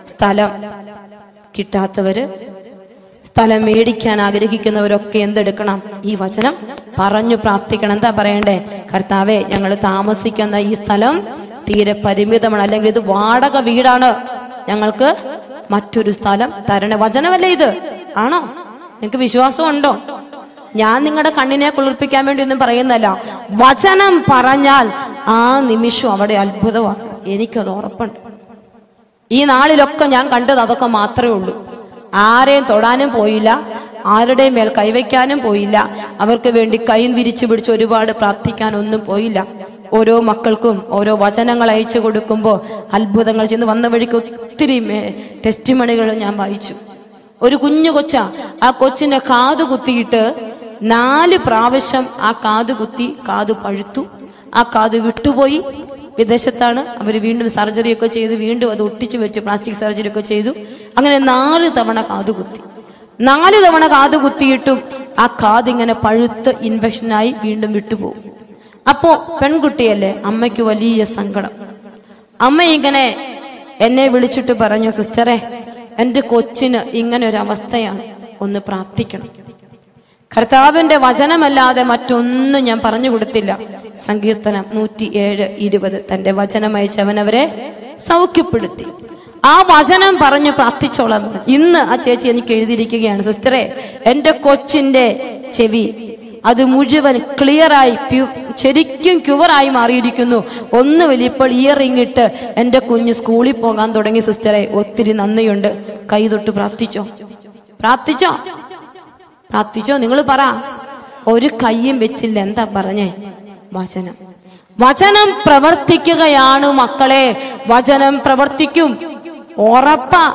സ്ഥലം കിട്ടാത്തവര് സ്ഥലം മേടിക്കാൻ ആഗ്രഹിക്കുന്നവരൊക്കെ എന്തെടുക്കണം ഈ വചനം പറഞ്ഞു പ്രാർത്ഥിക്കണം എന്താ പറയണ്ടേ കർത്താവെ ഞങ്ങൾ താമസിക്കുന്ന ഈ സ്ഥലം തീരെ പരിമിതമാണ് അല്ലെങ്കിൽ ഇത് വാടക വീടാണ് ഞങ്ങൾക്ക് മറ്റൊരു സ്ഥലം തരണേ വചനമല്ലേ ഇത് ആണോ നിങ്ങൾക്ക് വിശ്വാസമുണ്ടോ ഞാൻ നിങ്ങളുടെ കണ്ണിനെ കുളിർപ്പിക്കാൻ വേണ്ടി ഒന്നും പറയുന്നല്ല വചനം പറഞ്ഞാൽ ആ നിമിഷം അവിടെ അത്ഭുതമാണ് എനിക്കത് ഉറപ്പുണ്ട് ഈ നാളിലൊക്കെ ഞാൻ കണ്ടത് അതൊക്കെ മാത്രമേ ഉള്ളൂ ആരെയും തൊടാനും പോയില്ല ആരുടെയും മേൽ കൈവയ്ക്കാനും പോയില്ല അവർക്ക് വേണ്ടി കൈ വിരിച്ചു പിടിച്ച് ഒരുപാട് പ്രാർത്ഥിക്കാനൊന്നും പോയില്ല ഓരോ മക്കൾക്കും ഓരോ വചനങ്ങൾ അയച്ചു കൊടുക്കുമ്പോൾ അത്ഭുതങ്ങൾ ചെന്ന് വന്ന വഴിക്ക് ഒത്തിരി ടെസ്റ്റ് മണികൾ ഞാൻ വായിച്ചു ഒരു കുഞ്ഞു കൊച്ച ആ കൊച്ചിന്റെ കാത് കുത്തിയിട്ട് നാല് പ്രാവശ്യം ആ കാത് കുത്തി കാത് പഴുത്തു ആ കാത് വിട്ടുപോയി വിദേശത്താണ് അവർ വീണ്ടും സർജറി ഒക്കെ ചെയ്ത് വീണ്ടും അത് ഒട്ടിച്ചു വെച്ച് പ്ലാസ്റ്റിക് സർജറി ഒക്കെ ചെയ്തു അങ്ങനെ നാല് തവണ കാത് കുത്തി നാല് തവണ കാത് കുത്തിയിട്ടും ആ കാത് ഇങ്ങനെ പഴുത്ത് ഇൻഫെക്ഷനായി വീണ്ടും വിട്ടുപോകും അപ്പോ പെൺകുട്ടിയല്ലേ അമ്മയ്ക്ക് വലിയ സങ്കടം അമ്മ ഇങ്ങനെ എന്നെ വിളിച്ചിട്ട് പറഞ്ഞു സിസ്റ്ററെ എൻ്റെ കൊച്ചിന് ഇങ്ങനെ ഒരു അവസ്ഥയാണ് ഒന്ന് പ്രാർത്ഥിക്കണം കർത്താവിന്റെ വചനമല്ലാതെ മറ്റൊന്നും ഞാൻ പറഞ്ഞു കൊടുത്തില്ല സങ്കീർത്തനം നൂറ്റി ഏഴ് ഇരുപത് തന്റെ വചനം അയച്ചവനവരെ സൗഖ്യപ്പെടുത്തി ആ വചനം പറഞ്ഞു പ്രാർത്ഥിച്ചോളാം എന്ന്. ഇന്ന് ആ ചേച്ചി എനിക്ക് എഴുതിയിരിക്കുകയാണ് സിസ്റ്ററെ എൻ്റെ കൊച്ചിന്റെ ചെവി അത് മുഴുവൻ ക്ലിയറായി പ്യു ശരിക്കും ക്യുവറായി മാറിയിരിക്കുന്നു ഒന്നുമില്ല ഇപ്പോൾ ഇയറിംഗ് ഇട്ട് എൻ്റെ കുഞ്ഞ് സ്കൂളിൽ പോകാൻ തുടങ്ങി സിസ്റ്ററെ ഒത്തിരി നന്ദിയുണ്ട് കൈതൊട്ട് പ്രാർത്ഥിച്ചോ പ്രാർത്ഥിച്ചോ പ്രാർത്ഥിച്ചോ നിങ്ങൾ പറ ഒരു കയ്യും വെച്ചില്ല എന്താ പറഞ്ഞേ വചനം വചനം പ്രവർത്തിക്കുകയാണ് മക്കളെ വചനം പ്രവർത്തിക്കും ഉറപ്പാ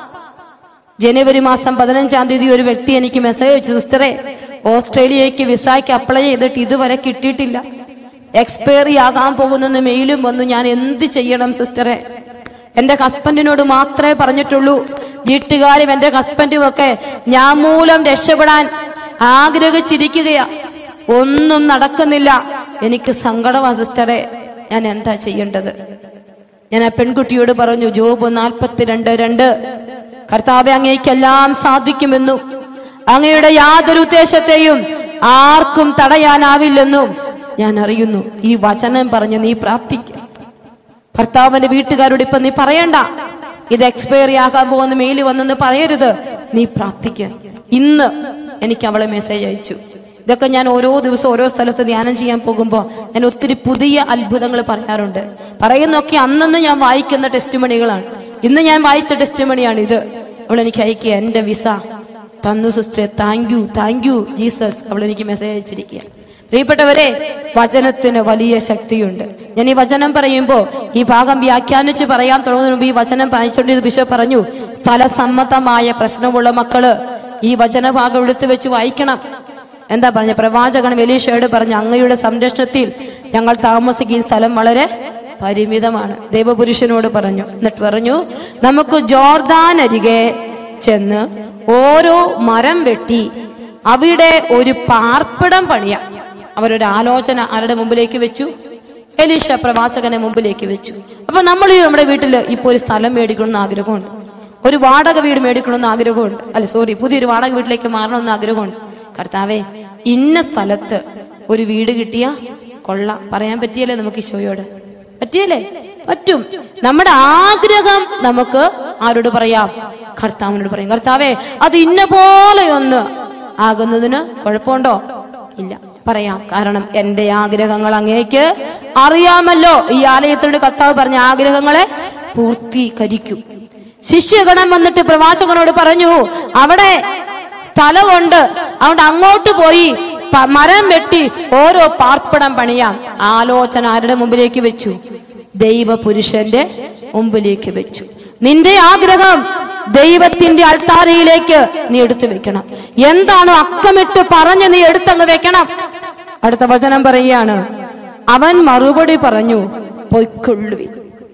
ജനുവരി മാസം പതിനഞ്ചാം തീയതി ഒരു വ്യക്തി എനിക്ക് മെസ്സേജ് അയച്ചു സിസ്റ്ററെ ഓസ്ട്രേലിയക്ക് വിസയ്ക്ക് അപ്ലൈ ചെയ്തിട്ട് ഇതുവരെ കിട്ടിയിട്ടില്ല എക്സ്പയറി ആകാൻ പോകുന്നെന്ന് മെയിലും വന്നു ഞാൻ എന്ത് ചെയ്യണം സിസ്റ്ററെ എന്റെ ഹസ്ബൻഡിനോട് മാത്രമേ പറഞ്ഞിട്ടുള്ളൂ വീട്ടുകാരും എന്റെ ഹസ്ബൻഡും ഒക്കെ ഞാൻ മൂലം രക്ഷപ്പെടാൻ ആഗ്രഹിച്ചിരിക്കുകയാ ഒന്നും നടക്കുന്നില്ല എനിക്ക് സങ്കടമാ സിസ്റ്ററെ ഞാൻ എന്താ ചെയ്യേണ്ടത് ഞാൻ ആ പെൺകുട്ടിയോട് പറഞ്ഞു ജോബ് നാൽപ്പത്തിരണ്ട് രണ്ട് കർത്താവെ അങ്ങേക്കെല്ലാം സാധിക്കുമെന്നും അങ്ങയുടെ യാതൊരു ഉദ്ദേശത്തെയും ആർക്കും തടയാനാവില്ലെന്നും ഞാൻ അറിയുന്നു ഈ വചനം പറഞ്ഞ് നീ പ്രാർത്ഥിക്ക ഭർത്താവിന്റെ വീട്ടുകാരോട് ഇപ്പൊ നീ പറയണ്ട ഇത് എക്സ്പയറി ആകാൻ പോകുന്ന മെയിൽ വന്നെന്ന് പറയരുത് നീ പ്രാർത്ഥിക്ക ഇന്ന് എനിക്ക് അവളെ മെസ്സേജ് അയച്ചു ഇതൊക്കെ ഞാൻ ഓരോ ദിവസം ഓരോ സ്ഥലത്ത് ധ്യാനം ചെയ്യാൻ പോകുമ്പോൾ ഞാൻ ഒത്തിരി പുതിയ അത്ഭുതങ്ങൾ പറയാറുണ്ട് പറയുന്നൊക്കെ അന്നന്ന് ഞാൻ വായിക്കുന്ന ടെസ്റ്റ് മണികളാണ് ഇന്ന് ഞാൻ വായിച്ച ടെസ്റ്റ് മണിയാണ് ഇത് അവൾ എനിക്ക് അയക്കുക എൻ്റെ വിസ തന്നു sister thank you thank you Jesus അവൾ എനിക്ക് മെസ്സേജ് അയച്ചിരിക്കുക പ്രിയപ്പെട്ടവരെ വചനത്തിന് വലിയ ശക്തിയുണ്ട് ഞാൻ ഈ വചനം പറയുമ്പോൾ ഈ ഭാഗം വ്യാഖ്യാനിച്ച് പറയാൻ തുടങ്ങുന്നതിന് മുമ്പ് ഈ വചനം വായിച്ചുകൊണ്ട് ബിഷപ്പ് പറഞ്ഞു സ്ഥലസമ്മതമായ പ്രശ്നമുള്ള മക്കള് ഈ വചനഭാഗം എടുത്തു വെച്ച് വായിക്കണം എന്താ പറഞ്ഞ പ്രവാചകൻ വെലീഷയോട് പറഞ്ഞു അങ്ങയുടെ സംരക്ഷണത്തിൽ ഞങ്ങൾ താമസിക്കുന്ന സ്ഥലം വളരെ പരിമിതമാണ് ദൈവപുരുഷനോട് പറഞ്ഞു എന്നിട്ട് പറഞ്ഞു നമുക്ക് ജോർദാൻ അരികെ ചെന്ന് ഓരോ മരം വെട്ടി അവിടെ ഒരു പാർപ്പിടം പണിയാം അവരൊരു ആലോചന ആരുടെ മുമ്പിലേക്ക് വെച്ചു എലീഷ പ്രവാചകനെ മുമ്പിലേക്ക് വെച്ചു അപ്പൊ നമ്മൾ ഈ നമ്മുടെ വീട്ടിൽ ഇപ്പൊ ഒരു സ്ഥലം മേടിക്കണമെന്ന് ആഗ്രഹമുണ്ട് ഒരു വാടക വീട് മേടിക്കണമെന്ന് ആഗ്രഹമുണ്ട് അല്ല സോറി പുതിയൊരു വാടക വീട്ടിലേക്ക് മാറണമെന്ന് ആഗ്രഹമുണ്ട് കർത്താവേ ഇന്ന സ്ഥലത്ത് ഒരു വീട് കിട്ടിയ കൊള്ള പറയാൻ പറ്റിയല്ലേ നമുക്ക് ഈശോയോട് പറ്റിയല്ലേ പറ്റും നമ്മുടെ ആഗ്രഹം നമുക്ക് ആരോട് പറയാം കർത്താവിനോട് പറയാം കർത്താവേ അത് ഇന്ന പോലെ ഒന്ന് ആകുന്നതിന് കുഴപ്പമുണ്ടോ ഇല്ല പറയാം കാരണം എന്റെ ആഗ്രഹങ്ങൾ അങ്ങേക്ക് അറിയാമല്ലോ ഈ ആലയത്തിനോട് കർത്താവ് പറഞ്ഞ ആഗ്രഹങ്ങളെ പൂർത്തീകരിക്കും ശിഷ്യഗണം വന്നിട്ട് പ്രവാചകനോട് പറഞ്ഞു അവിടെ സ്ഥലമുണ്ട് അതുകൊണ്ട് അങ്ങോട്ട് പോയി പ- മരം വെട്ടി ഓരോ പാർപ്പിടം പണിയാം ആലോചന ആരുടെ മുമ്പിലേക്ക് വെച്ചു ദൈവപുരുഷന്റെ മുമ്പിലേക്ക് വെച്ചു നിന്റെ ആഗ്രഹം ദൈവത്തിന്റെ അൾത്താരയിലേക്ക് നീ എടുത്തു വെക്കണം എന്താണോ അക്കമിട്ട് പറഞ്ഞ് നീ എടുത്തങ്ങ് വെക്കണം അടുത്ത വചനം പറയുകയാണ് അവൻ മറുപടി പറഞ്ഞു പൊയ്ക്കൊള്ളുവി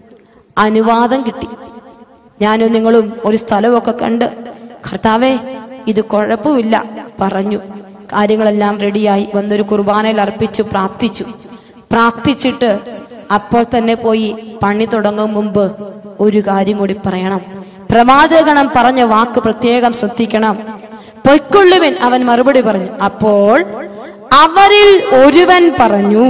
അനുവാദം കിട്ടി ഞാനും നിങ്ങളും ഒരു സ്ഥലമൊക്കെ കണ്ട് കർത്താവേ ഇത് കുഴപ്പമില്ല പറഞ്ഞു കാര്യങ്ങളെല്ലാം റെഡിയായി വന്നൊരു കുർബാനയിൽ അർപ്പിച്ചു പ്രാർത്ഥിച്ചു പ്രാർത്ഥിച്ചിട്ട് അപ്പോൾ തന്നെ പോയി പണി തുടങ്ങും മുമ്പ് ഒരു കാര്യം കൂടി പറയണം പ്രവാചകണം പറഞ്ഞ വാക്ക് പ്രത്യേകം ശ്രദ്ധിക്കണം പൊയ്ക്കൊള്ളുവിൻ അവൻ മറുപടി പറഞ്ഞു അപ്പോൾ അവരിൽ ഒരുവൻ പറഞ്ഞു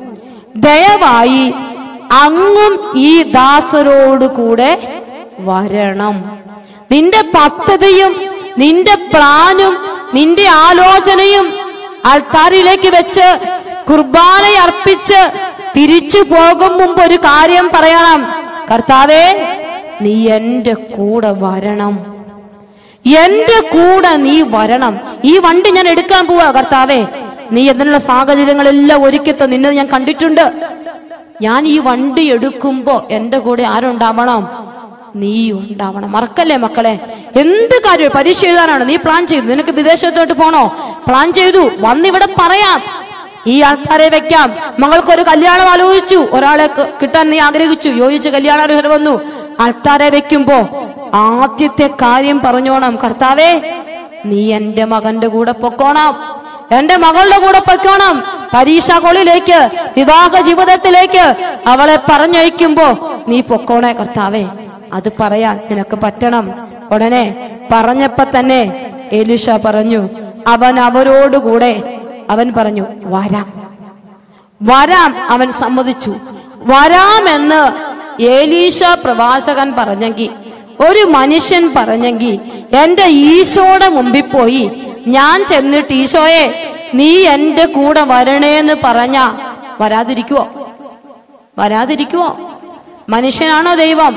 ദയവായി അങ്ങും ഈ ദാസരോട് കൂടെ വരണം നിന്റെ പദ്ധതിയും നിന്റെ പ്ലാനും നിന്റെ ആലോചനയും ആൾത്താരിലേക്ക് വെച്ച് കുർബാന അർപ്പിച്ച് തിരിച്ചു പോകും മുമ്പ് ഒരു കാര്യം പറയണം കർത്താവേ നീ എന്റെ കൂടെ വരണം എന്റെ കൂടെ നീ വരണം ഈ വണ്ടി ഞാൻ എടുക്കാൻ പോവാ കർത്താവേ നീ എന്നുള്ള സാഹചര്യങ്ങളെല്ലാം ഒരുക്കിത്ത നിന്നെ ഞാൻ കണ്ടിട്ടുണ്ട് ഞാൻ ഈ വണ്ടി എടുക്കുമ്പോ എന്റെ കൂടെ ആരുണ്ടാവണം നീ ഉണ്ടാവണം മറക്കല്ലേ മക്കളെ എന്ത് കാര്യം പരീക്ഷ എഴുതാനാണ് നീ പ്ലാൻ ചെയ്തു നിനക്ക് വിദേശത്തോട്ട് പോണോ പ്ലാൻ ചെയ്തു വന്നിവിടെ പറയാം ഈ ആൾക്കാരെ വെക്കാം മകൾക്കൊരു കല്യാണം ആലോചിച്ചു ഒരാളെ ക- കിട്ടാൻ നീ ആഗ്രഹിച്ചു യോജിച്ച് കല്യാണാലോചന വന്നു ആൾക്കാരെ വെക്കുമ്പോ ആദ്യത്തെ കാര്യം പറഞ്ഞോണം കർത്താവേ നീ എന്റെ മകന്റെ കൂടെ പൊക്കോണം എന്റെ മകളുടെ കൂടെ പൊക്കോണം പരീക്ഷാ കോളിലേക്ക് വിവാഹ ജീവിതത്തിലേക്ക് അവളെ പറഞ്ഞയക്കുമ്പോ നീ പൊക്കോണേ കർത്താവേ അത് പറയാൻ നിനക്ക് പറ്റണം ഉടനെ പറഞ്ഞപ്പോ തന്നെ എലിഷ പറഞ്ഞു അവൻ അവരോടുകൂടെ അവൻ പറഞ്ഞു വരാം വരാം അവൻ സമ്മതിച്ചു വരാമെന്ന് ഏലീശ പ്രവാചകൻ പറഞ്ഞെങ്കിൽ ഒരു മനുഷ്യൻ പറഞ്ഞെങ്കിൽ എന്റെ ഈശോയുടെ മുമ്പിൽ പോയി ഞാൻ ചെന്നിട്ട് ഈശോയെ നീ എന്റെ കൂടെ വരണേന്ന് പറഞ്ഞ വരാതിരിക്കുവോ വരാതിരിക്കുവോ മനുഷ്യനാണോ ദൈവം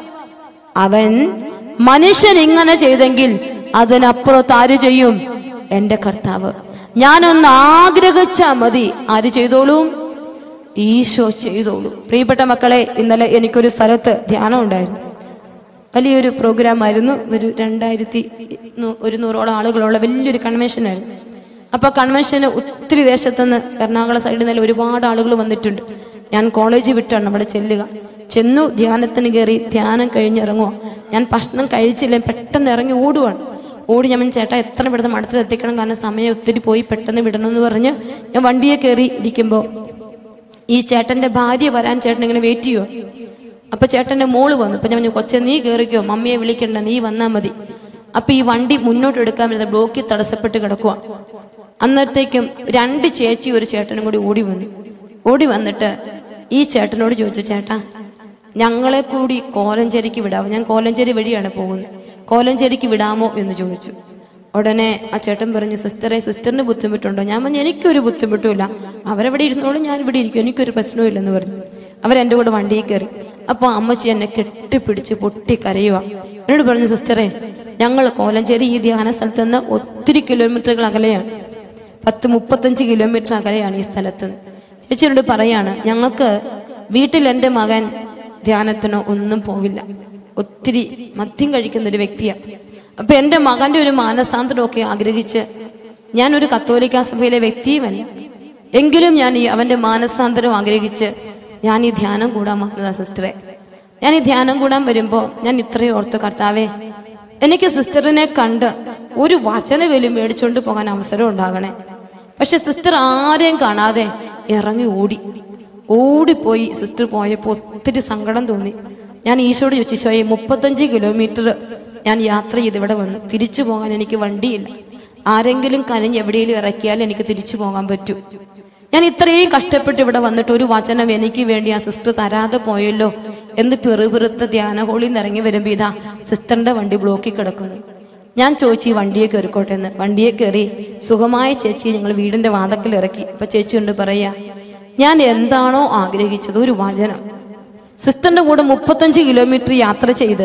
അവൻ മനുഷ്യൻ ഇങ്ങനെ ചെയ്തെങ്കിൽ അതിനപ്പുറത്ത് ആര് ചെയ്യും എന്റെ കർത്താവ് ഞാനൊന്ന് ആഗ്രഹിച്ചാ മതി ആര് ചെയ്തോളൂ ഈശോ ചെയ്തോളൂ പ്രിയപ്പെട്ട മക്കളെ ഇന്നലെ എനിക്കൊരു സ്ഥലത്ത് ധ്യാനം ഉണ്ടായിരുന്നു വലിയൊരു പ്രോഗ്രാം ആയിരുന്നു ഒരു രണ്ടായിരത്തി നൂ- ഒരു നൂറോളം ആളുകളുള്ള വലിയൊരു കൺവെൻഷൻ ആയിരുന്നു അപ്പൊ കൺവെൻഷന് ഒത്തിരി ദേശത്തുനിന്ന് എറണാകുളം സൈഡിൽ നിന്ന് ഒരുപാട് ആളുകൾ വന്നിട്ടുണ്ട് ഞാൻ കോളേജ് വിട്ടാണ് അവിടെ ചെല്ലുക ചെന്നു ധ്യാനത്തിന് കയറി ധ്യാനം കഴിഞ്ഞ് ഇറങ്ങുക ഞാൻ ഭക്ഷണം കഴിച്ചില്ല പെട്ടെന്ന് ഇറങ്ങി ഓടുവാണ് ഓടി ഞാൻ പറഞ്ഞു, ചേട്ടാ എത്ര പെട്ടെന്ന് മഠത്തിൽ എത്തിക്കണം കാരണം സമയം ഒത്തിരി പോയി പെട്ടെന്ന് വിടണമെന്ന് പറഞ്ഞ് ഞാൻ വണ്ടിയെ കയറി ഇരിക്കുമ്പോൾ ഈ ചേട്ടന്റെ ഭാര്യ വരാൻ ചേട്ടൻ ഇങ്ങനെ വെയിറ്റ് ചെയ്യുമോ അപ്പൊ ചേട്ടന്റെ മോള് വന്നു അപ്പൊ ഞാൻ പറഞ്ഞു കൊച്ചെ നീ കയറിക്കോ മമ്മിയെ വിളിക്കണ്ട നീ വന്നാ മതി അപ്പൊ ഈ വണ്ടി മുന്നോട്ട് എടുക്കാൻ പറ്റുന്ന ബ്ലോക്കിൽ തടസ്സപ്പെട്ട് കിടക്കുക അന്നേരത്തേക്കും രണ്ട് ചേച്ചി ഒരു ചേട്ടനും കൂടി ഓടി വന്നു ഓടി വന്നിട്ട് ഈ ചേട്ടനോട് ചോദിച്ചു ചേട്ടാ ഞങ്ങളെ കൂടി കോലഞ്ചേരിക്ക് വിടാമോ ഞാൻ കോലഞ്ചേരി വഴിയാണ് പോകുന്നത് കോലഞ്ചേരിക്ക് വിടാമോ എന്ന് ചോദിച്ചു ഉടനെ ആ ചേട്ടൻ പറഞ്ഞു സിസ്റ്ററെ സിസ്റ്ററിന് ബുദ്ധിമുട്ടുണ്ടോ ഞാൻ പറഞ്ഞു എനിക്കൊരു ബുദ്ധിമുട്ടുമില്ല അവരെവിടെ ഇരുന്നോളും ഞാൻ ഇവിടെ ഇരിക്കും എനിക്കൊരു പ്രശ്നവും പറഞ്ഞു അവരെൻ്റെ കൂടെ വണ്ടിയിൽ കയറി അപ്പോൾ അമ്മച്ചി എന്നെ കെട്ടിപ്പിടിച്ച് പൊട്ടി കരയുക എന്നോട് പറഞ്ഞു സിസ്റ്ററെ ഞങ്ങൾ കോലഞ്ചേരി ഈ ധ്യാന സ്ഥലത്ത് നിന്ന് ഒത്തിരി കിലോമീറ്ററുകൾ അകലെയാണ് പത്ത് മുപ്പത്തഞ്ച് കിലോമീറ്റർ അകലെയാണ് ഈ സ്ഥലത്ത് നിന്ന് ചേച്ചിയോട് പറയാണ് ഞങ്ങൾക്ക് വീട്ടിൽ എൻ്റെ മകൻ ധ്യാനത്തിനോ ഒന്നും പോവില്ല ഒത്തിരി മദ്യം കഴിക്കുന്ന ഒരു വ്യക്തിയാണ് അപ്പൊ എൻ്റെ മകന്റെ ഒരു മാനസാന്തരമൊക്കെ ആഗ്രഹിച്ച് ഞാനൊരു കത്തോലിക്ക സഭയിലെ വ്യക്തിയുമല്ല എങ്കിലും ഞാൻ ഈ അവന്റെ മാനസാന്തരം ആഗ്രഹിച്ച് ഞാൻ ഈ ധ്യാനം കൂടാൻ വന്നതാ സിസ്റ്ററെ ഞാൻ ഈ ധ്യാനം കൂടാൻ വരുമ്പോൾ ഞാൻ ഇത്രയും ഓർത്തു കർത്താവേ എനിക്ക് സിസ്റ്ററിനെ കണ്ട് ഒരു വചനവേലും മേടിച്ചുകൊണ്ട് പോകാൻ അവസരം ഉണ്ടാകണേ പക്ഷെ സിസ്റ്റർ ആരെയും കാണാതെ ഇറങ്ങി ഓടി ഓടിപ്പോയി സിസ്റ്റർ പോയപ്പോൾ ഒത്തിരി സങ്കടം തോന്നി ഞാൻ ഈശോട് ചോദിച്ചു ഈശോയെ മുപ്പത്തഞ്ച് കിലോമീറ്റർ ഞാൻ യാത്ര ചെയ്ത് ഇവിടെ വന്നു തിരിച്ചു പോകാൻ എനിക്ക് വണ്ടിയില്ല ആരെങ്കിലും കനിഞ്ഞ് എവിടെയെങ്കിലും ഇറക്കിയാൽ എനിക്ക് തിരിച്ചു പോകാൻ പറ്റൂ ഞാൻ ഇത്രയും കഷ്ടപ്പെട്ട് ഇവിടെ വന്നിട്ട് ഒരു വചനം എനിക്ക് വേണ്ടി ആ സിസ്റ്റർ തരാതെ പോയല്ലോ എന്ന് പെറുപെറുത്ത ധ്യാന ഹോളിൽ നിന്ന് ഇറങ്ങി വരുമ്പോൾ ഇതാ സിസ്റ്ററിന്റെ വണ്ടി ബ്ലോക്കിൽ കിടക്കുന്നു ഞാൻ ചോദിച്ചു ഈ വണ്ടിയെ കയറിക്കോട്ടെ എന്ന് വണ്ടിയെ കയറി സുഖമായ ചേച്ചി ഞങ്ങൾ വീടിന്റെ വാതക്കൽ ഇറക്കി അപ്പൊ ചേച്ചി കൊണ്ട് പറയാ ഞാൻ എന്താണോ ആഗ്രഹിച്ചത് ഒരു വചനം സിസ്റ്ററിന്റെ കൂടെ മുപ്പത്തഞ്ച് കിലോമീറ്റർ യാത്ര ചെയ്ത്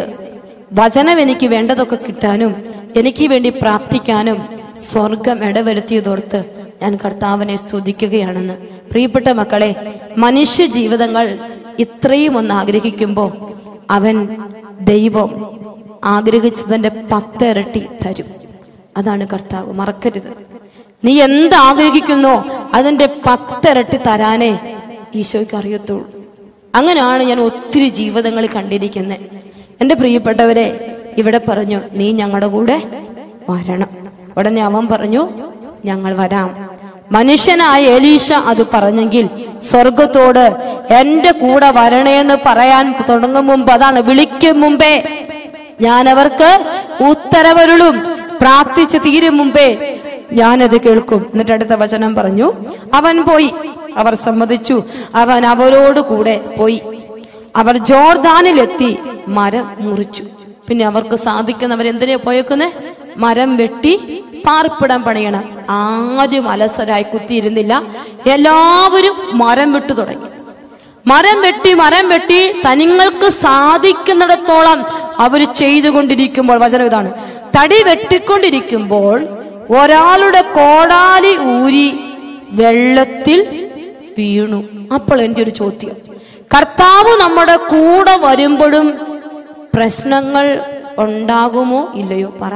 വചനം എനിക്ക് വേണ്ടതൊക്കെ കിട്ടാനും എനിക്ക് വേണ്ടി പ്രാർത്ഥിക്കാനും സ്വർഗം ഇടവരുത്തിയതോർത്ത് ഞാൻ കർത്താവിനെ സ്തുതിക്കുകയാണെന്ന് പ്രിയപ്പെട്ട മക്കളെ മനുഷ്യ ജീവിതങ്ങൾ ഇത്രയും ഒന്ന് ആഗ്രഹിക്കുമ്പോൾ അവൻ ദൈവം ആഗ്രഹിച്ചതിന്റെ പത്തിരട്ടി തരും അതാണ് കർത്താവ് മറക്കരുത് നീ എന്ത് ആഗ്രഹിക്കുന്നോ അതിന്റെ പത്തിരട്ടി തരാനേ ഈശോയ്ക്ക് അറിയത്തുള്ളൂ അങ്ങനെയാണ് ഞാൻ ഒത്തിരി ജീവിതങ്ങൾ കണ്ടിരിക്കുന്നത് എൻ്റെ പ്രിയപ്പെട്ടവരെ ഇവിടെ പറഞ്ഞു നീ ഞങ്ങളുടെ കൂടെ വരണം ഉടനെ അവൻ പറഞ്ഞു ഞങ്ങൾ വരാം മനുഷ്യനായ എലീഷ അത് പറഞ്ഞെങ്കിൽ സ്വർഗത്തോട് എന്റെ കൂടെ വരണേന്ന് പറയാൻ തുടങ്ങും മുമ്പ് അതാണ് വിളിക്കും മുമ്പേ ഞാൻ അവർക്ക് ഉത്തരവരുളും പ്രാർത്ഥിച്ച് തീരും മുമ്പേ ഞാനത് കേൾക്കും എന്നിട്ട് അടുത്ത വചനം പറഞ്ഞു അവൻ പോയി അവർ സമ്മതിച്ചു അവൻ അവരോട് കൂടെ പോയി അവർ ജോർദാനിലെത്തി മരം മുറിച്ചു പിന്നെ അവർക്ക് സാധിക്കുന്നവർ എന്തിനാ പോയേക്കുന്നേ മരം വെട്ടി പാർപ്പിടം പണിയണം ആരും അലസരായി കുത്തിയിരുന്നില്ല എല്ലാവരും മരം വിട്ടു തുടങ്ങി മരം വെട്ടി മരം വെട്ടി തനിങ്ങൾക്ക് സാധിക്കുന്നിടത്തോളം അവർ ചെയ്തുകൊണ്ടിരിക്കുമ്പോൾ വചനം ഇതാണ് തടി വെട്ടിക്കൊണ്ടിരിക്കുമ്പോൾ ഒരാളുടെ കോടാലി ഊരി വെള്ളത്തിൽ വീണു അപ്പോൾ എൻ്റെ ഒരു ചോദ്യം കർത്താവ് നമ്മുടെ കൂടെ വരുമ്പോഴും പ്രശ്നങ്ങൾ ഉണ്ടാകുമോ ഇല്ലയോ പറ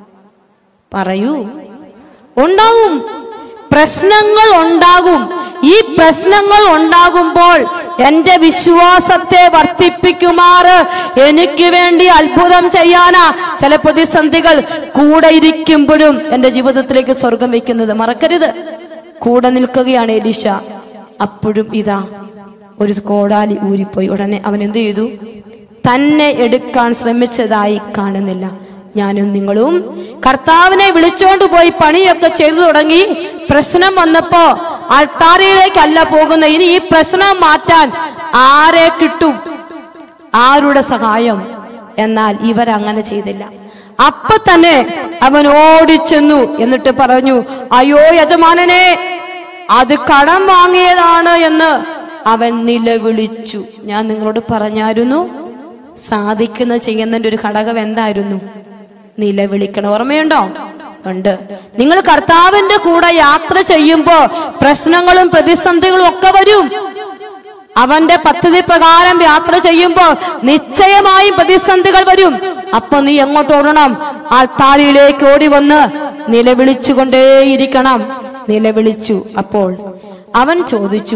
പറയൂ ഉണ്ടാകും പ്രശ്നങ്ങൾ ഉണ്ടാകും ഈ പ്രശ്നങ്ങൾ ഉണ്ടാകുമ്പോൾ എന്റെ വിശ്വാസത്തെ വർദ്ധിപ്പിക്കുമാറ് എനിക്ക് വേണ്ടി അത്ഭുതം ചെയ്യാനാ ചില പ്രതിസന്ധികൾ കൂടെ ഇരിക്കുമ്പോഴും എന്റെ ജീവിതത്തിലേക്ക് സ്വർഗം വെക്കുന്നത് മറക്കരുത് കൂടെ നിൽക്കുകയാണ് എലിഷ അപ്പോഴും ഇതാ ഒരു കോടാലി ഊരിപ്പോയി ഉടനെ അവൻ എന്ത് ചെയ്തു തന്നെ എടുക്കാൻ ശ്രമിച്ചതായി കാണുന്നില്ല ഞാനും നിങ്ങളും കർത്താവിനെ വിളിച്ചോണ്ട് പോയി പണിയൊക്കെ ചെയ്തു തുടങ്ങി പ്രശ്നം വന്നപ്പോ ആൾത്താരയിലേക്കല്ല പോകുന്ന ഇനി ഈ പ്രശ്നം മാറ്റാൻ ആരെ കിട്ടും ആരുടെ സഹായം എന്നാൽ ഇവരങ്ങനെ ചെയ്തില്ല അപ്പൊ തന്നെ അവൻ ഓടിച്ചെന്നു എന്നിട്ട് പറഞ്ഞു അയ്യോ യജമാനനെ അത് കടം വാങ്ങിയതാണ് എന്ന് അവൻ നിലവിളിച്ചു ഞാൻ നിങ്ങളോട് പറഞ്ഞായിരുന്നു സാധിക്കുന്ന ചെയ്യുന്നതിന്റെ ഒരു ഘടകം എന്തായിരുന്നു നിലവിളിക്കണം ഓർമ്മയുണ്ടോ ഉണ്ട് നിങ്ങൾ കർത്താവിന്റെ കൂടെ യാത്ര ചെയ്യുമ്പോ പ്രശ്നങ്ങളും പ്രതിസന്ധികളും ഒക്കെ വരും അവന്റെ പദ്ധതി പ്രകാരം യാത്ര ചെയ്യുമ്പോൾ നിശ്ചയമായും പ്രതിസന്ധികൾ വരും അപ്പൊ നീ എങ്ങോട്ട് ഓടണം ആൾത്താരിയിലേക്ക് ഓടി വന്ന് നിലവിളിച്ചുകൊണ്ടേയിരിക്കണം നിലവിളിച്ചു അപ്പോൾ അവൻ ചോദിച്ചു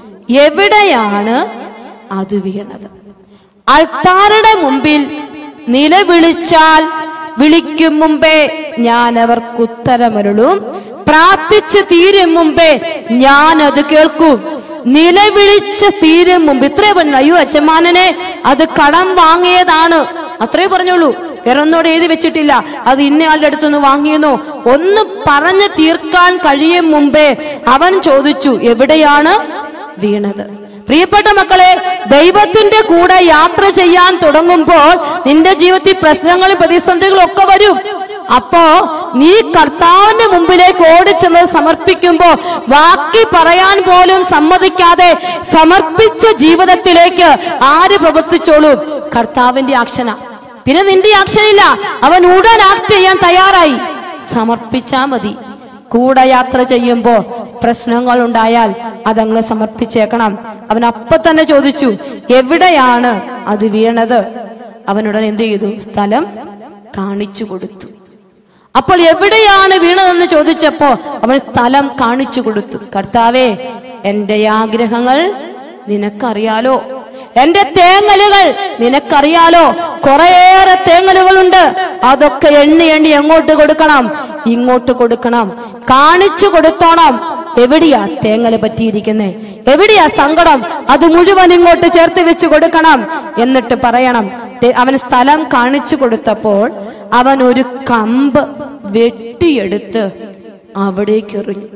എവിടെയാണ് അത് വീണത് അൾത്താരുടെ മുമ്പിൽ നിലവിളിച്ചാൽ വിളിക്കും മുമ്പേ ഞാൻ അവർക്ക് ഉത്തരമരുളും പ്രാർത്ഥിച്ച് തീരും മുമ്പേ ഞാൻ അത് കേൾക്കും നിലവിളിച്ച് തീരും മുമ്പ് ഇത്രേ പറഞ്ഞു അയ്യോ അച്ഛമാനനെ അത് കടം വാങ്ങിയതാണ് അത്രേ പറഞ്ഞോളൂ വേറൊന്നോട് എഴുതി വെച്ചിട്ടില്ല അത് ഇന്നയാളുടെ അടുത്തുനിന്ന് വാങ്ങിയെന്നോ ഒന്ന് പറഞ്ഞു തീർക്കാൻ കഴിയും മുമ്പേ അവൻ ചോദിച്ചു എവിടെയാണ് വീണത് പ്രിയപ്പെട്ട മക്കളെ ദൈവത്തിന്റെ കൂടെ യാത്ര ചെയ്യാൻ തുടങ്ങുമ്പോൾ നിന്റെ ജീവിതത്തിൽ പ്രശ്നങ്ങളും പ്രതിസന്ധികളും ഒക്കെ വരും അപ്പോ നീ കർത്താവിന്റെ മുമ്പിലേക്ക് ഓടിച്ചെന്ന് സമർപ്പിക്കുമ്പോ ബാക്കി പറയാൻ പോലും സമ്മതിക്കാതെ സമർപ്പിച്ച ജീവിതത്തിലേക്ക് ആര് പ്രവർത്തിച്ചോളൂ കർത്താവിന്റെ ആക്ഷന പിന്നെ നിന്റെ ആക്ഷൻ ഇല്ല അവൻ ഉടൻ ആക്ട് ചെയ്യാൻ തയ്യാറായി സമർപ്പിച്ചാ മതി കൂടെ യാത്ര ചെയ്യുമ്പോൾ പ്രശ്നങ്ങൾ ഉണ്ടായാൽ അതങ്ങ് സമർപ്പിച്ചേക്കണം അവൻ അപ്പൊ തന്നെ ചോദിച്ചു എവിടെയാണ് അത് വീണത് അവനുടൻ എന്ത് ചെയ്തു സ്ഥലം കാണിച്ചു കൊടുത്തു അപ്പോൾ എവിടെയാണ് വീണതെന്ന് ചോദിച്ചപ്പോ അവൻ സ്ഥലം കാണിച്ചു കൊടുത്തു കർത്താവേ എന്റെ ആഗ്രഹങ്ങൾ നിനക്കറിയാലോ എന്റെ തേങ്ങലുകൾ നിനക്കറിയാലോ കുറേയേറെ തേങ്ങലുകളുണ്ട് അതൊക്കെ എണ്ണി എണ്ണി എങ്ങോട്ട് കൊടുക്കണം ഇങ്ങോട്ട് കൊടുക്കണം കാണിച്ചു കൊടുത്തോണം എവിടെയാ തേങ്ങല് പറ്റിയിരിക്കുന്നേ എവിടെയാ സങ്കടം അത് മുഴുവൻ ഇങ്ങോട്ട് ചേർത്ത് വെച്ച് കൊടുക്കണം എന്നിട്ട് പറയണം ദേ- അവൻ സ്ഥലം കാണിച്ചു കൊടുത്തപ്പോൾ അവൻ ഒരു കമ്പ് വെട്ടിയെടുത്ത് അവിടേക്ക് എറിഞ്ഞു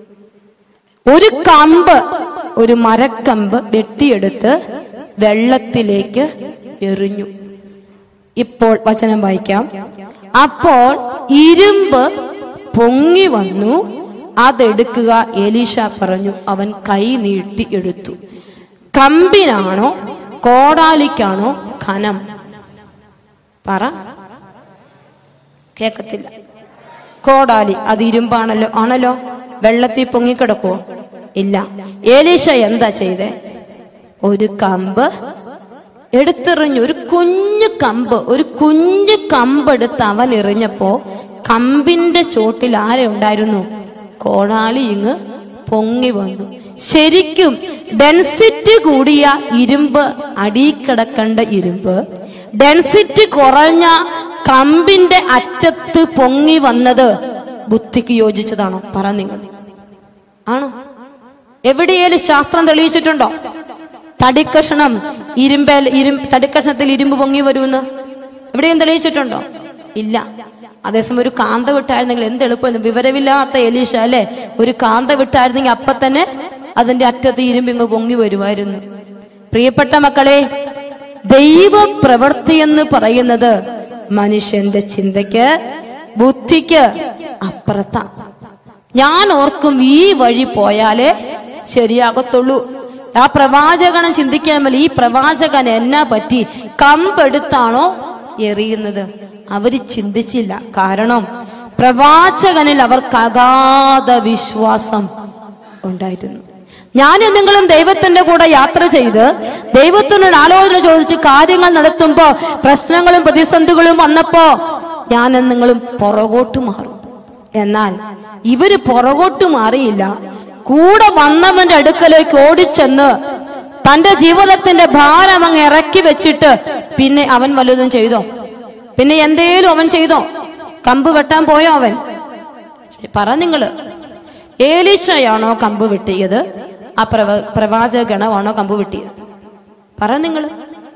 ഒരു കമ്പ് ഒരു മരക്കമ്പ് വെട്ടിയെടുത്ത് വെള്ളത്തിലേക്ക് എറിഞ്ഞു ഇപ്പോൾ വചനം വായിക്കാം അപ്പോൾ ഇരുമ്പ് പൊങ്ങി വന്നു അതെടുക്കുക എലീഷ പറഞ്ഞു അവൻ കൈ നീട്ടി എടുത്തു കമ്പിനാണോ കോടാലിക്കാണോ ഖനം പറ കേക്കത്തില്ല കോടാലി അത് ഇരുമ്പാണല്ലോ ആണല്ലോ വെള്ളത്തിൽ പൊങ്ങിക്കിടക്കുവോ ഇല്ല ഏലീഷ എന്താ ചെയ്തേ ഒരു കമ്പ് എടുത്തെറിഞ്ഞു ഒരു കുഞ്ഞു കമ്പ് ഒരു കുഞ്ഞു കമ്പ് എടുത്ത് അവൻ എറിഞ്ഞപ്പോ കമ്പിന്റെ ചോട്ടിൽ ആരെ ഉണ്ടായിരുന്നു കോടാലി ഇങ്ങ് പൊങ്ങി വന്നു ശരിക്കും ഡെൻസിറ്റി കൂടിയ ഇരുമ്പ് അടിക്കിടക്കേണ്ട ഇരുമ്പ് ഡെൻസിറ്റി കുറഞ്ഞ കമ്പിന്റെ അറ്റത്ത് പൊങ്ങി വന്നത് ബുദ്ധിക്ക് യോജിച്ചതാണോ പറ നിങ്ങൾ ആണോ എവിടെയേലും ശാസ്ത്രം തെളിയിച്ചിട്ടുണ്ടോ തടിക്കഷണം ഇരുമ്പേൽ ഇരും തടിക്കഷണത്തിൽ ഇരുമ്പ് പൊങ്ങി വരുമെന്ന് എവിടെയും തെളിയിച്ചിട്ടുണ്ടോ ഇല്ല അതേസമയം ഒരു കാന്ത വിട്ടായിരുന്നെങ്കിൽ എന്ത് എളുപ്പമായിരുന്നു വിവരമില്ലാത്ത എലീഷ അല്ലെ ഒരു കാന്ത വിട്ടായിരുന്നെങ്കിൽ അപ്പൊ തന്നെ അതിന്റെ അറ്റത്ത് ഇരുമ്പിങ്ങ് പൊങ്ങി വരുമായിരുന്നു പ്രിയപ്പെട്ട മക്കളെ ദൈവ പ്രവൃത്തി എന്ന് പറയുന്നത് മനുഷ്യന്റെ ചിന്തയ്ക്ക് ബുദ്ധിക്ക് അപ്പുറത്താണ് ഞാൻ ഓർക്കും ഈ വഴി പോയാലേ ശരിയാകത്തുള്ളൂ ആ പ്രവാചകനം ചിന്തിക്കാൻ മേൽ ഈ പ്രവാചകൻ എന്നാ പറ്റി കമ്പെടുത്താണോ എറിയുന്നത് അവര് ചിന്തിച്ചില്ല കാരണം പ്രവാചകനിൽ അവർക്ക് അഗാധ വിശ്വാസം ഉണ്ടായിരുന്നു ഞാനും നിങ്ങളും ദൈവത്തിന്റെ കൂടെ യാത്ര ചെയ്ത് ദൈവത്തിനോട് ആലോചന ചോദിച്ച് കാര്യങ്ങൾ നടത്തുമ്പോ പ്രശ്നങ്ങളും പ്രതിസന്ധികളും വന്നപ്പോ ഞാനും നിങ്ങളും പുറകോട്ട് മാറും എന്നാൽ ഇവര് പുറകോട്ട് മാറിയില്ല കൂടെ വന്നവന്റെ അടുക്കലേക്ക് ഓടിച്ചെന്ന് തന്റെ ജീവിതത്തിന്റെ ഭാരം അങ്ങ് ഇറക്കി വെച്ചിട്ട് പിന്നെ അവൻ വല്ലതും ചെയ്തോ പിന്നെ എന്തേലും അവൻ ചെയ്തോ കമ്പ് വെട്ടാൻ പോയോ അവൻ പറ നിങ്ങള് ഏലീശയാണോ കമ്പ് വെട്ടിയത് ആ പ്രവ പ്രവാചക ഗണമാണോ കമ്പ് വെട്ടിയത് പറ നിങ്ങള്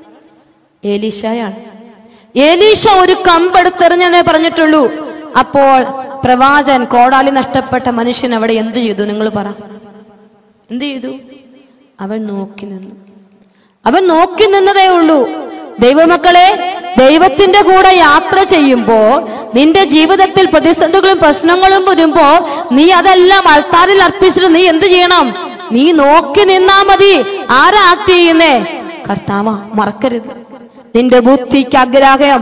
ഏലീശയാണ് ഏലീശ ഒരു കമ്പെടുത്തെറിഞ്ഞെന്നേ പറഞ്ഞിട്ടുള്ളൂ അപ്പോൾ പ്രവാചകൻ കോടാലി നഷ്ടപ്പെട്ട മനുഷ്യൻ അവിടെ എന്ത് ചെയ്തു നിങ്ങൾ പറ എന്ത് ചെയ്തു അവൻ നോക്കി നിന്നു അവൻ നോക്കി നിന്നതേ ഉള്ളൂ ദൈവമക്കളെ ദൈവത്തിന്റെ കൂടെ യാത്ര ചെയ്യുമ്പോ നിന്റെ ജീവിതത്തിൽ പ്രതിസന്ധികളും പ്രശ്നങ്ങളും വരുമ്പോ നീ അതെല്ലാം അൾത്താരിൽ അർപ്പിച്ചിട്ട് നീ എന്ത് ചെയ്യണം നീ നോക്കി നിന്നാ മതി ആരാ ആക്ട് ചെയ്യുന്നേ കർത്താവ മറക്കരുത് നിന്റെ ബുദ്ധിക്ക് ആഗ്രഹം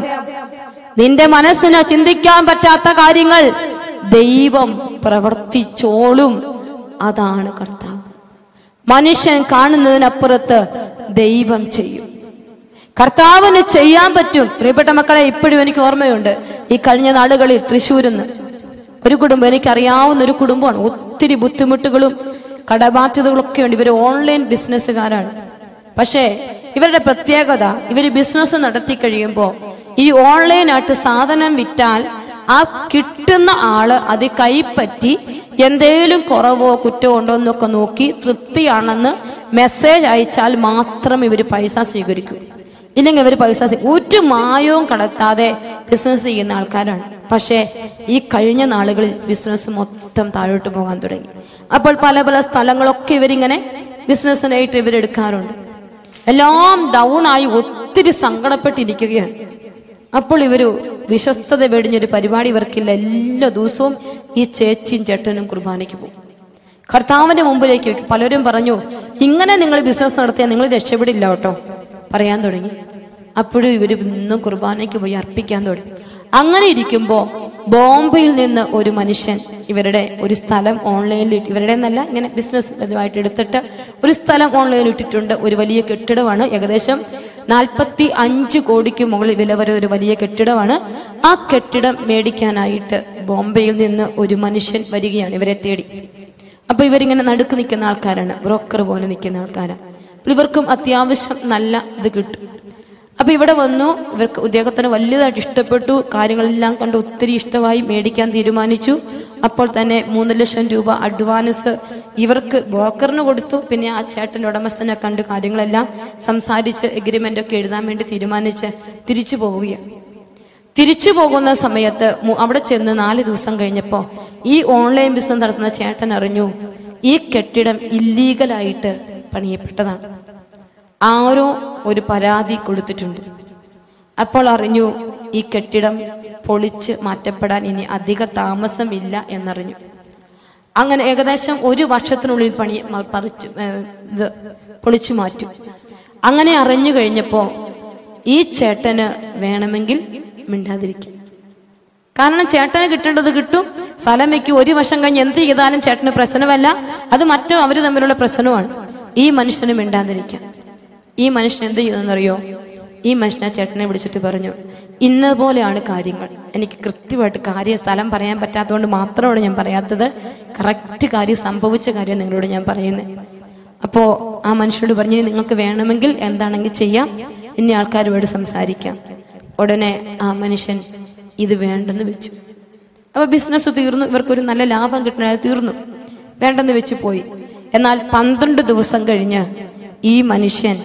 നിന്റെ മനസ്സിന് ചിന്തിക്കാൻ പറ്റാത്ത കാര്യങ്ങൾ ദൈവം പ്രവർത്തിച്ചോളും അതാണ് കർത്താവ് മനുഷ്യൻ കാണുന്നതിനപ്പുറത്ത് ദൈവം ചെയ്യും കർത്താവിന് ചെയ്യാൻ പറ്റും പ്രിയപ്പെട്ട മക്കളെ ഇപ്പോഴും എനിക്ക് ഓർമ്മയുണ്ട് ഈ കഴിഞ്ഞ നാളുകളിൽ തൃശ്ശൂരിന്ന് ഒരു കുടുംബം എനിക്കറിയാവുന്ന ഒരു കുടുംബമാണ് ഒത്തിരി ബുദ്ധിമുട്ടുകളും കടബാധ്യതകളൊക്കെ ഉണ്ട് ഇവർ ഓൺലൈൻ ബിസിനസ്സുകാരാണ് പക്ഷേ ഇവരുടെ പ്രത്യേകത ഇവർ ബിസിനസ് നടത്തി കഴിയുമ്പോൾ ഈ ഓൺലൈനായിട്ട് സാധനം വിറ്റാൽ ആ കിട്ടുന്ന ആള് അത് കൈപ്പറ്റി എന്തേലും കുറവോ കുറ്റമോ ഉണ്ടോ എന്നൊക്കെ നോക്കി തൃപ്തിയാണെന്ന് മെസ്സേജ് അയച്ചാൽ മാത്രം ഇവർ പൈസ സ്വീകരിക്കൂ ഇല്ലെങ്കിൽ ഇവർ പൈസ സ്വീ- ഒരു മായവും കടത്താതെ ബിസിനസ് ചെയ്യുന്ന ആൾക്കാരാണ് പക്ഷേ ഈ കഴിഞ്ഞ നാളുകളിൽ ബിസിനസ് മൊത്തം താഴോട്ട് പോകാൻ തുടങ്ങി അപ്പോൾ പല പല സ്ഥലങ്ങളൊക്കെ ഇവരിങ്ങനെ ബിസിനസ്സിനായിട്ട് ഇവരെടുക്കാറുണ്ട് എല്ലാം ഡൗൺ ആയി ഒത്തിരി സങ്കടപ്പെട്ടിരിക്കുകയാണ് അപ്പോൾ ഇവര് വിശ്വസ്തത വെടിഞ്ഞൊരു പരിപാടി ഇവർക്കില്ല എല്ലാ ദിവസവും ഈ ചേച്ചിയും ചേട്ടനും കുർബാനയ്ക്ക് പോകും കർത്താവിന്റെ മുമ്പിലേക്ക് വെക്കും പലരും പറഞ്ഞു ഇങ്ങനെ നിങ്ങൾ ബിസിനസ് നടത്തിയാൽ നിങ്ങൾ രക്ഷപ്പെടില്ല കേട്ടോ പറയാൻ തുടങ്ങി അപ്പോഴും ഇവർ ഇന്നും കുർബാനയ്ക്ക് പോയി അർപ്പിക്കാൻ തുടങ്ങി അങ്ങനെ ഇരിക്കുമ്പോൾ ബോംബെയിൽ നിന്ന് ഒരു മനുഷ്യൻ ഇവരുടെ ഒരു സ്ഥലം ഓൺലൈനിൽ ഇട്ട് ഇവരുടെ എന്നല്ല ഇങ്ങനെ ബിസിനസ് പരമായിട്ട് എടുത്തിട്ട് ഒരു സ്ഥലം ഓൺലൈനിൽ ഇട്ടിട്ടുണ്ട് ഒരു വലിയ കെട്ടിടമാണ് ഏകദേശം നാൽപ്പത്തി അഞ്ച് കോടിക്ക് മുകളിൽ വില വരെ ഒരു വലിയ കെട്ടിടമാണ് ആ കെട്ടിടം മേടിക്കാനായിട്ട് ബോംബെയിൽ നിന്ന് ഒരു മനുഷ്യൻ വരികയാണ് ഇവരെ തേടി അപ്പൊ ഇവരിങ്ങനെ നടുക്ക് നിൽക്കുന്ന ആൾക്കാരാണ് ബ്രോക്കർ പോലെ നിൽക്കുന്ന ആൾക്കാരാണ് അപ്പോൾ ഇവർക്കും അത്യാവശ്യം നല്ല ഇത് കിട്ടും അപ്പൊ ഇവിടെ വന്നു ഇവർക്ക് ഉദ്യോഗത്തിന് വലിയതായിട്ട് ഇഷ്ടപ്പെട്ടു കാര്യങ്ങളെല്ലാം കണ്ട് ഒത്തിരി ഇഷ്ടമായി മേടിക്കാൻ തീരുമാനിച്ചു അപ്പോൾ തന്നെ മൂന്ന് ലക്ഷം രൂപ അഡ്വാൻസ് ഇവർക്ക് ബ്രോക്കറിന് കൊടുത്തു പിന്നെ ആ ചേട്ടൻ്റെ ഉടമസ്ഥനെ കണ്ട് കാര്യങ്ങളെല്ലാം സംസാരിച്ച് എഗ്രിമെന്റ് ഒക്കെ എഴുതാൻ വേണ്ടി തീരുമാനിച്ച് തിരിച്ചു പോവുകയാണ് തിരിച്ചു പോകുന്ന സമയത്ത് മു- അവിടെ ചെന്ന് നാല് ദിവസം കഴിഞ്ഞപ്പോൾ ഈ ഓൺലൈൻ ബിസിനസ് നടത്തുന്ന ചേട്ടൻ അറിഞ്ഞു ഈ കെട്ടിടം ഇല്ലീഗലായിട്ട് പണിയപ്പെട്ടതാണ് ആരോ ഒരു പരാതി കൊടുത്തിട്ടുണ്ട് അപ്പോൾ അറിഞ്ഞു ഈ കെട്ടിടം പൊളിച്ച് മാറ്റപ്പെടാൻ ഇനി അധിക താമസമില്ല എന്നറിഞ്ഞു അങ്ങനെ ഏകദേശം ഒരു വർഷത്തിനുള്ളിൽ പണി മ- പറിച്ച് ഏ, ഇത് പൊളിച്ചു മാറ്റും അങ്ങനെ അറിഞ്ഞു കഴിഞ്ഞപ്പോൾ ഈ ചേട്ടന് വേണമെങ്കിൽ മിണ്ടാതിരിക്കും കാരണം ചേട്ടന് കിട്ടേണ്ടത് കിട്ടും സ്ഥലം വെക്കും ഒരു വർഷം കഴിഞ്ഞ് എന്ത് ചെയ്താലും ചേട്ടന് പ്രശ്നമല്ല അത് മറ്റോ അവർ തമ്മിലുള്ള പ്രശ്നമാണ് ഈ മനുഷ്യന് മിണ്ടാതിരിക്കാം ഈ മനുഷ്യൻ എന്ത് ചെയ്തെന്നറിയോ ഈ മനുഷ്യൻ ആ ചേട്ടനെ വിളിച്ചിട്ട് പറഞ്ഞു ഇന്നതുപോലെയാണ് കാര്യങ്ങൾ എനിക്ക് കൃത്യമായിട്ട് കാര്യം സ്ഥലം പറയാൻ പറ്റാത്തതുകൊണ്ട് മാത്രമാണ് ഞാൻ പറയാത്തത് കറക്റ്റ് കാര്യം സംഭവിച്ച കാര്യം നിങ്ങളോട് ഞാൻ പറയുന്നത് അപ്പോൾ ആ മനുഷ്യനോട് പറഞ്ഞു "ഇനി നിങ്ങൾക്ക് വേണമെങ്കിൽ എന്താണെങ്കിൽ ചെയ്യാം ഇനി ആൾക്കാരുമായിട്ട് സംസാരിക്കാം ഉടനെ ആ മനുഷ്യൻ ഇത് വേണ്ടെന്ന് വെച്ചു അപ്പൊ ബിസിനസ് തീർന്നു ഇവർക്കൊരു നല്ല ലാഭം കിട്ടണ തീർന്നു വേണ്ടെന്ന് വെച്ച് പോയി എന്നാൽ പന്ത്രണ്ട് ദിവസം കഴിഞ്ഞ് ഈ മനുഷ്യൻ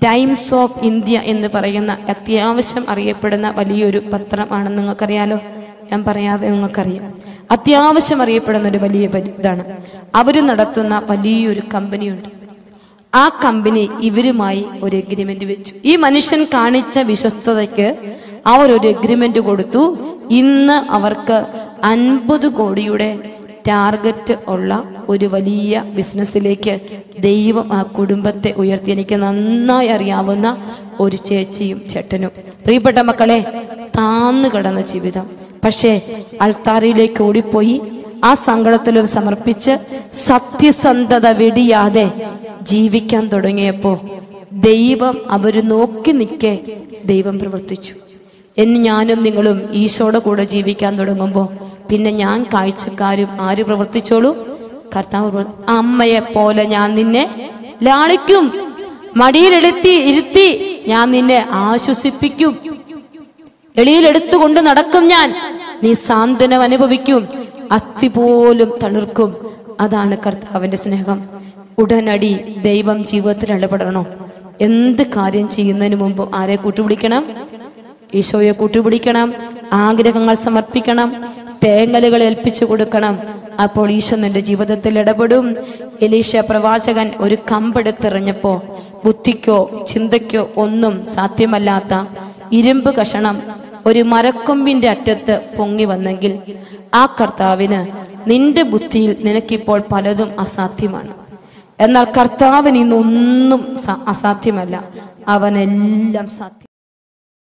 ടൈംസ് ഓഫ് ഇന്ത്യ എന്ന് പറയുന്ന അത്യാവശ്യം അറിയപ്പെടുന്ന വലിയൊരു പത്രമാണെന്ന് നിങ്ങൾക്കറിയാലോ ഞാൻ പറയാതെ നിങ്ങൾക്കറിയാം അത്യാവശ്യം അറിയപ്പെടുന്ന ഒരു വലിയ പരി- ഇതാണ് അവർ നടത്തുന്ന വലിയൊരു കമ്പനിയുണ്ട് ആ കമ്പനി ഇവരുമായി ഒരു എഗ്രിമെന്റ് വെച്ചു ഈ മനുഷ്യൻ കാണിച്ച വിശ്വസ്തതയ്ക്ക് അവർ ഒരു എഗ്രിമെന്റ് കൊടുത്തു ഇന്ന് അവർക്ക് അൻപത് കോടിയുടെ ടാർഗറ്റ് ഉള്ള ഒരു വലിയ ബിസിനസ്സിലേക്ക് ദൈവം ആ കുടുംബത്തെ ഉയർത്തി എനിക്ക് നന്നായി അറിയാവുന്ന ഒരു ചേച്ചിയും ചേട്ടനും പ്രിയപ്പെട്ട മക്കളെ താന്നു കിടന്ന ജീവിതം പക്ഷേ അൾത്താരയിലേക്ക് ഓടിപ്പോയി ആ സങ്കടത്തിലും സമർപ്പിച്ച് സത്യസന്ധത വെടിയാതെ ജീവിക്കാൻ തുടങ്ങിയപ്പോ ദൈവം അവര് നോക്കി നിൽക്കെ ദൈവം പ്രവർത്തിച്ചു എന്ന് ഞാനും നിങ്ങളും ഈശോയുടെ കൂടെ ജീവിക്കാൻ തുടങ്ങുമ്പോൾ പിന്നെ ഞാൻ കാഴ്ചക്കാരും ആര് പ്രവർത്തിച്ചോളൂ കർത്താവ് പ്രവർ- അമ്മയെ പോലെ ഞാൻ നിന്നെ ലാളിക്കും മടിയിലെടുത്തി ഇരുത്തി ഞാൻ നിന്നെ ആശ്വസിപ്പിക്കും എളിയിലെടുത്തുകൊണ്ട് നടക്കും ഞാൻ നീ സാന്ത്വനം അനുഭവിക്കും അസ്ഥി പോലും തളിർക്കും അതാണ് കർത്താവിന്റെ സ്നേഹം ഉടനടി ദൈവം ജീവിതത്തിൽ ഇടപെടണോ എന്ത് കാര്യം ചെയ്യുന്നതിന് മുമ്പ് ആരെ കൂട്ടുപിടിക്കണം ഈശോയെ കൂട്ടുപിടിക്കണം ആഗ്രഹങ്ങൾ സമർപ്പിക്കണം തേങ്ങലുകൾ ഏൽപ്പിച്ചു കൊടുക്കണം അപ്പോൾ ഈശോ നിന്റെ ജീവിതത്തിൽ ഇടപെടും എലീശ പ്രവാചകൻ ഒരു കമ്പെടുത്തെറിഞ്ഞപ്പോ ബുദ്ധിക്കോ ചിന്തയ്ക്കോ ഒന്നും സാധ്യമല്ലാത്ത ഇരുമ്പ് കഷണം ഒരു മരക്കൊമ്പിന്റെ അറ്റത്ത് പൊങ്ങി വന്നെങ്കിൽ ആ കർത്താവിന് നിന്റെ ബുദ്ധിയിൽ നിനക്കിപ്പോൾ പലതും അസാധ്യമാണ് എന്നാൽ കർത്താവിന് ഇന്നൊന്നും സ- അസാധ്യമല്ല അവനെല്ലാം സാധ്യം